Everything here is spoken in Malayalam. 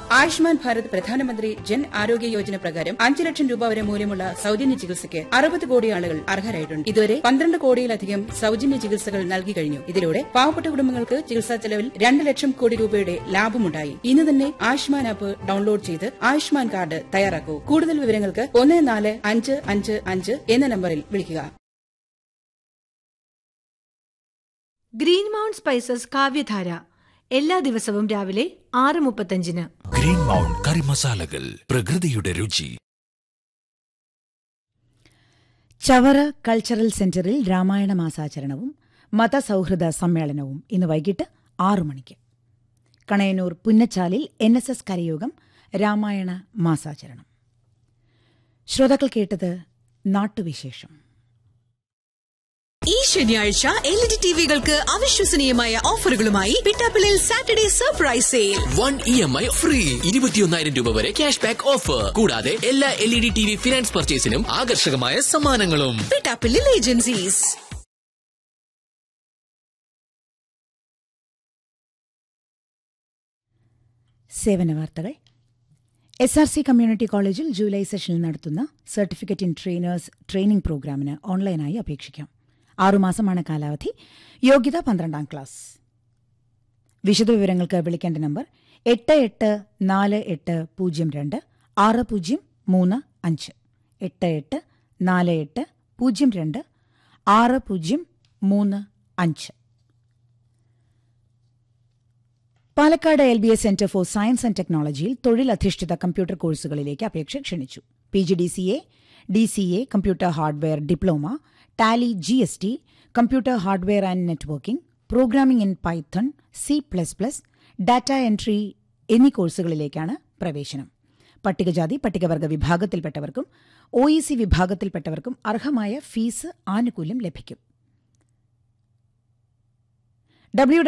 ആയുഷ്മാൻ ഭാരത് പ്രധാനമന്ത്രി ജൻ ആരോഗ്യ യോജന പ്രകാരം അഞ്ച് ലക്ഷം രൂപ വരെ മൂല്യമുള്ള സൌജന്യ ചികിത്സയ്ക്ക് അറുപത് കോടി ആളുകൾ അർഹരായിട്ടുണ്ട് ഇതുവരെ പന്ത്രണ്ട് കോടിയിലധികം സൌജന്യ ചികിത്സകൾ നൽകി കഴിഞ്ഞു ഇതിലൂടെ പാവപ്പെട്ട കുടുംബങ്ങൾക്ക് ചികിത്സാ ചെലവിൽ രണ്ട് ലക്ഷം കോടി രൂപയുടെ ലാഭമുണ്ടായി ഇന്ന് തന്നെ ആയുഷ്മാൻ ആപ്പ് ഡൌൺലോഡ് ചെയ്ത് ആയുഷ്മാൻ കാർഡ് തയ്യാറാക്കൂ കൂടുതൽ വിവരങ്ങൾക്ക് ഒന്ന് നാല് അഞ്ച് അഞ്ച് അഞ്ച് എന്ന നമ്പറിൽ വിളിക്കുക ഗ്രീൻ മൗണ്ട് സ്പൈസസ് കാവ്യധാര എല്ലാ ദിവസവും രാവിലെ ആറ് മുപ്പത്തഞ്ചിന് ഗ്രീൻ മൗണ്ട് കറി മസാലകൾ പ്രകൃതിയുടെ രുചി ചവറ കൾച്ചറൽ സെന്ററിൽ രാമായണ മാസാചരണവും മതസൗഹൃദ സമ്മേളനവും ഇന്ന് വൈകിട്ട് ആറു മണിക്ക് കണയന്നൂർ പുന്നച്ചാലിൽ N S S Karayogam Ramayana മാസാചരണം ശ്രോതാക്കൾ കേട്ടത് നാട്ടുവിശേഷം ഈ ശനിയാഴ്ച എൽ ഇ ഡി ടിവികൾക്ക് അവിശ്വസനീയമായ ഓഫറുകളുമായി പിട്ടാപ്പിളിൽ Saturday surprise sale one E M I free ഇരുപത്തിയൊന്നായിരം രൂപ വരെ ക്യാഷ് ബാക്ക് ഓഫർ കൂടാതെ എല്ലാ L E D T V finance പർച്ചേസിനും ആകർഷകമായ സമ്മാനങ്ങളും പിട്ടാപ്പിളിൽ ഏജൻസീസ് സേവന വാർത്തകൾ എസ് ആർ സി കമ്മ്യൂണിറ്റി കോളേജിൽ ജൂലൈ സെഷനിൽ നടത്തുന്ന സർട്ടിഫിക്കറ്റ് ഇൻ ട്രെയിനേഴ്സ് ട്രെയിനിംഗ് പ്രോഗ്രാമിന് ഓൺലൈനായി അപേക്ഷിക്കാം ആറുമാസമാണ് കാലാവധി യോഗ്യത പന്ത്രണ്ടാം ക്ലാസ് വിശദവിവരങ്ങൾക്ക് വിളിക്കേണ്ട നമ്പർ എട്ട് എട്ട് നാല് എട്ട് പൂജ്യം രണ്ട് ആറ് പൂജ്യം മൂന്ന് അഞ്ച് എട്ട് എട്ട് നാല് എട്ട് പൂജ്യം രണ്ട് ആറ് പൂജ്യം മൂന്ന് അഞ്ച് Palakkad L B S centre for science and ടെക്നോളജിയിൽ തൊഴിലധിഷ്ഠിത കമ്പ്യൂട്ടർ കോഴ്സുകളിലേക്ക് അപേക്ഷ ക്ഷണിച്ചു P G D C A D C A computer hardware diploma tally G S T computer hardware and networking programming in python C plus plus data entry എന്നീ കോഴ്സുകളിലേക്കാണ് പ്രവേശനം പട്ടികജാതി പട്ടികവർഗ വിഭാഗത്തിൽപ്പെട്ടവർക്കും ഒ ഇ സി വിഭാഗത്തിൽപ്പെട്ടവർക്കും അർഹമായ ഫീസ് ആനുകൂല്യം ലഭിക്കും ഡബ്ല്യു